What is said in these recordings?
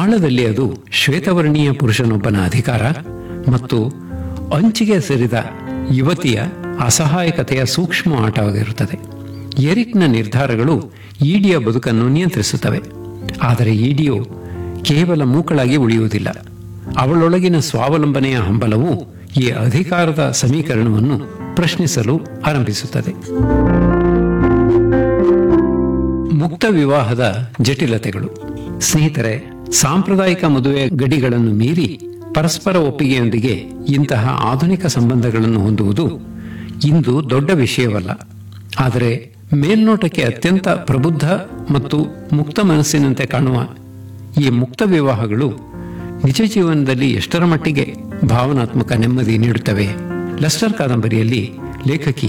ಆಳದಲ್ಲಿ ಅದು ಶ್ವೇತವರ್ಣೀಯ ಪುರುಷನೊಬ್ಬನ ಅಧಿಕಾರ ಮತ್ತು ಅಂಚಿಗೆ ಸೇರಿದ ಯುವತಿಯ ಅಸಹಾಯಕತೆಯ ಸೂಕ್ಷ್ಮ ಆಟವಾಗಿರುತ್ತದೆ ಎರಿಕ್ನ ನಿರ್ಧಾರಗಳು ಈಡಿಯ ಬದುಕನ್ನು ನಿಯಂತ್ರಿಸುತ್ತವೆ ಆದರೆ ಈಡಿಯು ಕೇವಲ ಮೂಕಳಾಗಿ ಉಳಿಯುವುದಿಲ್ಲ ಅವಳೊಳಗಿನ ಸ್ವಾವಲಂಬನೆಯ ಹಂಬಲವು ಈ ಅಧಿಕಾರದ ಸಮೀಕರಣವನ್ನು ಪ್ರಶ್ನಿಸಲು ಆರಂಭಿಸುತ್ತದೆ ಮುಕ್ತ ವಿವಾಹದ ಜಟಿಲತೆಗಳು ಸ್ನೇಹಿತರೆ ಸಾಂಪ್ರದಾಯಿಕ ಮದುವೆ ಗಡಿಗಳನ್ನು ಮೀರಿ ಪರಸ್ಪರ ಒಪ್ಪಿಗೆಯೊಂದಿಗೆ ಇಂತಹ ಆಧುನಿಕ ಸಂಬಂಧಗಳನ್ನು ಹೊಂದುವುದು ಇಂದು ದೊಡ್ಡ ವಿಷಯವಲ್ಲ ಆದರೆ ಮೇಲ್ನೋಟಕ್ಕೆ ಅತ್ಯಂತ ಪ್ರಬುದ್ಧ ಮತ್ತು ಮುಕ್ತ ಮನಸ್ಸಿನಂತೆ ಕಾಣುವ ಈ ಮುಕ್ತ ವಿವಾಹಗಳು ನಿಜ ಜೀವನದಲ್ಲಿ ಎಷ್ಟರ ಮಟ್ಟಿಗೆ ಭಾವನಾತ್ಮಕ ನೆಮ್ಮದಿ ನೀಡುತ್ತವೆ ಲಸ್ಟರ್ ಕಾದಂಬರಿಯಲ್ಲಿ ಲೇಖಕಿ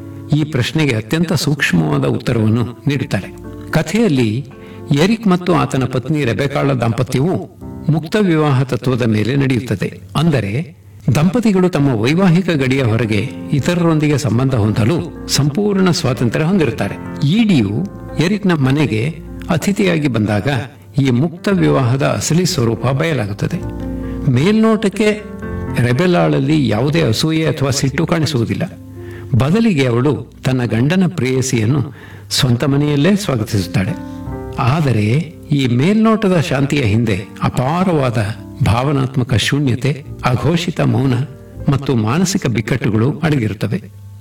ಈ ಪ್ರಶ್ನೆಗೆ ಅತ್ಯಂತ ಸೂಕ್ಷ್ಮವಾದ ಉತ್ತರವನ್ನು ನೀಡುತ್ತಾರೆ ಕಥೆಯಲ್ಲಿ ಎರಿಕ್ ಮತ್ತು ಆತನ ಪತ್ನಿ ರೆಬೆಕಾಳ ದಾಂಪತ್ಯವು ಮುಕ್ತ ವಿವಾಹ ತತ್ವದ ಮೇಲೆ ನಡೆಯುತ್ತದೆ ಅಂದರೆ ದಂಪತಿಗಳು ತಮ್ಮ ವೈವಾಹಿಕ ಗಡಿಯ ಹೊರಗೆ ಇತರರೊಂದಿಗೆ ಸಂಬಂಧ ಹೊಂದಲು ಸಂಪೂರ್ಣ ಸ್ವಾತಂತ್ರ್ಯ ಹೊಂದಿರುತ್ತಾರೆ ಈಡಿಯು ಎರಿಕ್ನ ಮನೆಗೆ ಅತಿಥಿಯಾಗಿ ಬಂದಾಗ ಈ ಮುಕ್ತ ವಿವಾಹದ ಅಸಲಿ ಸ್ವರೂಪ ಬಯಲಾಗುತ್ತದೆ ಮೇಲ್ನೋಟಕ್ಕೆ ರೆಬೆಲಾಳಲ್ಲಿ ಯಾವುದೇ ಅಸೂಯೆ ಅಥವಾ ಸಿಟ್ಟು ಕಾಣಿಸುವುದಿಲ್ಲ ಬದಲಿಗೆ ಅವಳು ತನ್ನ ಗಂಡನ ಪ್ರೇಯಸಿಯನ್ನು ಸ್ವಂತ ಮನೆಯಲ್ಲೇ ಸ್ವಾಗತಿಸುತ್ತಾಳೆ ಆದರೆ ಈ ಮೇಲ್ನೋಟದ ಶಾಂತಿಯ ಹಿಂದೆ ಅಪಾರವಾದ ಭಾವನಾತ್ಮಕ ಶೂನ್ಯತೆ ಅಘೋಷಿತ ಮೌನ ಮತ್ತು ಮಾನಸಿಕ ಬಿಕ್ಕಟ್ಟುಗಳು ಅಡಗಿರುತ್ತವೆ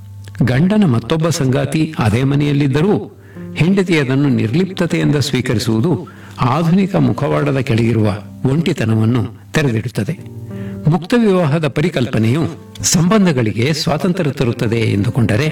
ಗಂಡನ ಮತ್ತೊಬ್ಬ ಸಂಗಾತಿ ಅದೇ ಮನೆಯಲ್ಲಿದ್ದರೂ ಹೆಂಡತಿ ಅದನ್ನು ನಿರ್ಲಿಪ್ತತೆಯಿಂದ ಸ್ವೀಕರಿಸುವುದು ಆಧುನಿಕ ಮುಖವಾಡದ ಕೆಳಗಿರುವ ಒಂಟಿತನವನ್ನು ತೆರೆದಿಡುತ್ತದೆ ಮುಕ್ತ ವಿವಾಹದ ಪರಿಕಲ್ಪನೆಯು ಸಂಬಂಧಗಳಿಗೆ ಸ್ವಾತಂತ್ರ್ಯ ತರುತ್ತದೆ ಎಂದುಕೊಂಡರೆ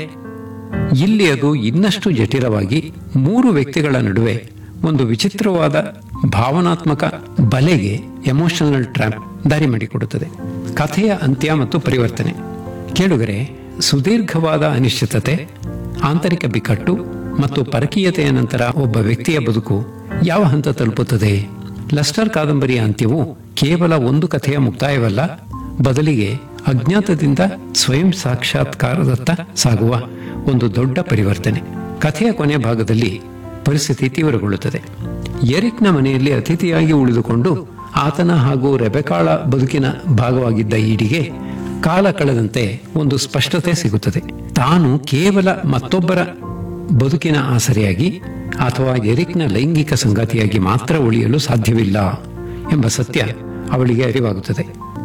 ಇಲ್ಲಿ ಅದು ಇನ್ನಷ್ಟು ಜಟಿಲವಾಗಿ ಮೂರು ವ್ಯಕ್ತಿಗಳ ನಡುವೆ ಒಂದು ವಿಚಿತ್ರವಾದ ಭಾವನಾತ್ಮಕ ಬಲೆಗೆ ಎಮೋಷನಲ್ ಟ್ರ್ಯಾಪ್ ದಾರಿ ಮಾಡಿಕೊಡುತ್ತದೆ ಕಥೆಯ ಅಂತ್ಯ ಮತ್ತು ಪರಿವರ್ತನೆ ಕೇಳುಗರೆ ಸುದೀರ್ಘವಾದ ಅನಿಶ್ಚಿತತೆ ಆಂತರಿಕ ಬಿಕ್ಕಟ್ಟು ಮತ್ತು ಪರಕೀಯತೆಯ ನಂತರ ಒಬ್ಬ ವ್ಯಕ್ತಿಯ ಬದುಕು ಯಾವ ಹಂತ ತಲುಪುತ್ತದೆ ಲಸ್ಟರ್ ಕಾದಂಬರಿಯ ಅಂತ್ಯವು ಕೇವಲ ಒಂದು ಕಥೆಯ ಮುಕ್ತಾಯವಲ್ಲ ಬದಲಿಗೆ ಅಜ್ಞಾತದಿಂದ ಸ್ವಯಂ ಸಾಕ್ಷಾತ್ಕಾರದತ್ತ ಸಾಗುವ ಒಂದು ದೊಡ್ಡ ಪರಿವರ್ತನೆ ಕಥೆಯ ಕೊನೆ ಭಾಗದಲ್ಲಿ ಪರಿಸ್ಥಿತಿ ತೀವ್ರಗೊಳ್ಳುತ್ತದೆ ಎರಿಕ್ನ ಮನೆಯಲ್ಲಿ ಅತಿಥಿಯಾಗಿ ಉಳಿದುಕೊಂಡು ಆತನ ಹಾಗೂ ರೆಬೆಕಾಳ ಬದುಕಿನ ಭಾಗವಾಗಿದ್ದ ಈಡಿಗೆ ಕಾಲ ಕಳೆದಂತೆ ಒಂದು ಸ್ಪಷ್ಟತೆ ಸಿಗುತ್ತದೆ ತಾನು ಕೇವಲ ಮತ್ತೊಬ್ಬರ ಬದುಕಿನ ಆಸರೆಯಾಗಿ ಅಥವಾ ಎರಿಕ್ನ ಲೈಂಗಿಕ ಸಂಗಾತಿಯಾಗಿ ಮಾತ್ರ ಉಳಿಯಲು ಸಾಧ್ಯವಿಲ್ಲ ಎಂಬ ಸತ್ಯ ಅವಳಿಗೆ ಅರಿವಾಗುತ್ತದೆ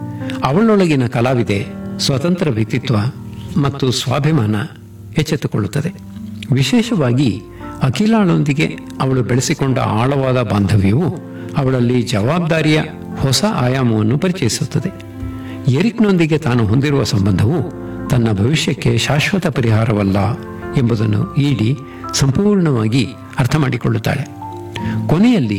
ಅವಳೊಳಗಿನ ಕಲಾವಿದೆ ಸ್ವತಂತ್ರ ವ್ಯಕ್ತಿತ್ವ ಮತ್ತು ಸ್ವಾಭಿಮಾನ ಎಚ್ಚೆತ್ತುಕೊಳ್ಳುತ್ತದೆ ವಿಶೇಷವಾಗಿ ಅಖಿಲಾಳೊಂದಿಗೆ ಅವಳು ಬೆಳೆಸಿಕೊಂಡ ಆಳವಾದ ಬಾಂಧವ್ಯವು ಅವಳಲ್ಲಿ ಜವಾಬ್ದಾರಿಯ ಹೊಸ ಆಯಾಮವನ್ನು ಪರಿಚಯಿಸುತ್ತದೆ ಎರಿಕ್ನೊಂದಿಗೆ ತಾನು ಹೊಂದಿರುವ ಸಂಬಂಧವು ತನ್ನ ಭವಿಷ್ಯಕ್ಕೆ ಶಾಶ್ವತ ಪರಿಹಾರವಲ್ಲ ಎಂಬುದನ್ನು ಈಡಿ ಸಂಪೂರ್ಣವಾಗಿ ಅರ್ಥ ಮಾಡಿಕೊಳ್ಳುತ್ತಾಳೆ ಕೊನೆಯಲ್ಲಿ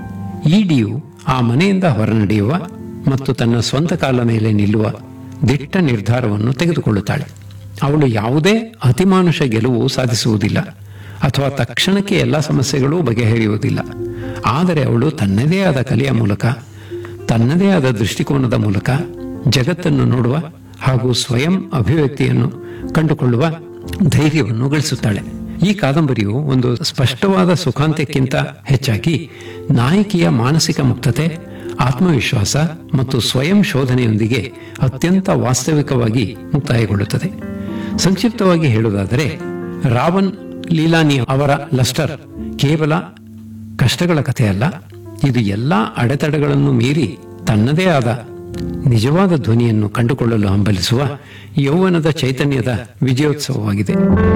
ಈಡಿಯು ಆ ಮನೆಯಿಂದ ಹೊರನಡೆಯುವ ಮತ್ತು ತನ್ನ ಸ್ವಂತ ಕಾಲ ಮೇಲೆ ನಿಲ್ಲುವ ದಿಟ್ಟ ನಿರ್ಧಾರವನ್ನು ತೆಗೆದುಕೊಳ್ಳುತ್ತಾಳೆ ಅವಳು ಯಾವುದೇ ಅತಿಮಾನುಷ ಗೆಲುವು ಸಾಧಿಸುವುದಿಲ್ಲ ಅಥವಾ ತಕ್ಷಣಕ್ಕೆ ಎಲ್ಲ ಸಮಸ್ಯೆಗಳೂ ಬಗೆಹರಿಯುವುದಿಲ್ಲ ಆದರೆ ಅವಳು ತನ್ನದೇ ಆದ ಕಲೆಯ ಮೂಲಕ ತನ್ನದೇ ಆದ ದೃಷ್ಟಿಕೋನದ ಮೂಲಕ ಜಗತ್ತನ್ನು ನೋಡುವ ಹಾಗೂ ಸ್ವಯಂ ಅಭಿವ್ಯಕ್ತಿಯನ್ನು ಕಂಡುಕೊಳ್ಳುವ ಧೈರ್ಯವನ್ನು ಗಳಿಸುತ್ತಾಳೆ ಈ ಕಾದಂಬರಿಯು ಒಂದು ಸ್ಪಷ್ಟವಾದ ಸುಖಾಂತ್ಯಕ್ಕಿಂತ ಹೆಚ್ಚಾಗಿ ನಾಯಕಿಯ ಮಾನಸಿಕ ಮುಕ್ತತೆ ಆತ್ಮವಿಶ್ವಾಸ ಮತ್ತು ಸ್ವಯಂ ಶೋಧನೆಯೊಂದಿಗೆ ಅತ್ಯಂತ ವಾಸ್ತವಿಕವಾಗಿ ಮುಕ್ತಾಯಗೊಳ್ಳುತ್ತದೆ ಸಂಕ್ಷಿಪ್ತವಾಗಿ ಹೇಳುವುದಾದರೆ ರಾವನ್ ಲೀಲಾನಿ ಅವರ ಲಸ್ಟರ್ ಕೇವಲ ಕಷ್ಟಗಳ ಕಥೆಯಲ್ಲ ಇದು ಎಲ್ಲ ಅಡೆತಡೆಗಳನ್ನು ಮೀರಿ ತನ್ನದೇ ಆದ ನಿಜವಾದ ಧ್ವನಿಯನ್ನು ಕಂಡುಕೊಳ್ಳಲು ಹಂಬಲಿಸುವ ಯೌವನದ ಚೈತನ್ಯದ ವಿಜಯೋತ್ಸವವಾಗಿದೆ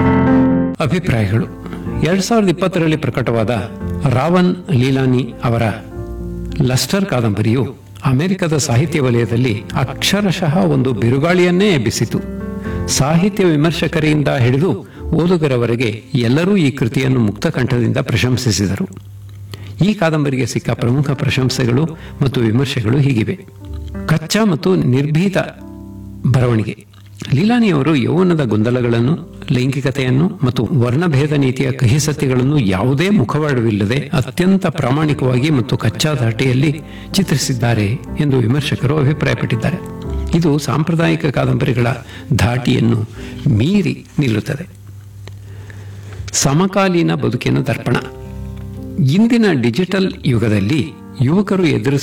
ಅಭಿಪ್ರಾಯಗಳು ಎರಡ್ ಸಾವಿರದ ಇಪ್ಪತ್ತರಲ್ಲಿ ಪ್ರಕಟವಾದ ರಾವನ್ ಲೀಲಾನಿ ಅವರ ಲಸ್ಟರ್ ಕಾದಂಬರಿಯು ಅಮೆರಿಕದ ಸಾಹಿತ್ಯ ವಲಯದಲ್ಲಿ ಅಕ್ಷರಶಃ ಒಂದು ಬಿರುಗಾಳಿಯನ್ನೇ ಎಬ್ಬಿಸಿತು ಸಾಹಿತ್ಯ ವಿಮರ್ಶಕರಿಂದ ಹಿಡಿದು ಓದುಗರವರೆಗೆ ಎಲ್ಲರೂ ಈ ಕೃತಿಯನ್ನು ಮುಕ್ತ ಕಂಠದಿಂದ ಪ್ರಶಂಸಿಸಿದರು ಈ ಕಾದಂಬರಿಗೆ ಸಿಕ್ಕ ಪ್ರಮುಖ ಪ್ರಶಂಸೆಗಳು ಮತ್ತು ವಿಮರ್ಶೆಗಳು ಹೀಗಿವೆ ಕಚ್ಚಾ ಮತ್ತು ನಿರ್ಭೀತ ಬರವಣಿಗೆ ಲೀಲಾನಿಯವರು ಯೌವನದ ಗೊಂದಲಗಳನ್ನು ಲೈಂಗಿಕತೆಯನ್ನು ಮತ್ತು ವರ್ಣಭೇದ ನೀತಿಯ ಕಹಿ ಸತ್ಯಗಳನ್ನು ಯಾವುದೇ ಮುಖವಾಡವಿಲ್ಲದೆ ಅತ್ಯಂತ ಪ್ರಾಮಾಣಿಕವಾಗಿ ಮತ್ತು ಕಚ್ಚಾ ಧಾಟಿಯಲ್ಲಿ ಚಿತ್ರಿಸಿದ್ದಾರೆ ಎಂದು ವಿಮರ್ಶಕರು ಅಭಿಪ್ರಾಯಪಟ್ಟಿದ್ದಾರೆ ಇದು ಸಾಂಪ್ರದಾಯಿಕ ಕಾದಂಬರಿಗಳ ಧಾಟಿಯನ್ನು ಮೀರಿ ನಿಲ್ಲುತ್ತದೆ ಸಮಕಾಲೀನ ಬದುಕಿನ ದರ್ಪಣ ಇಂದಿನ ಡಿಜಿಟಲ್ ಯುಗದಲ್ಲಿ ಯುವಕರು ಎದುರಿಸುವ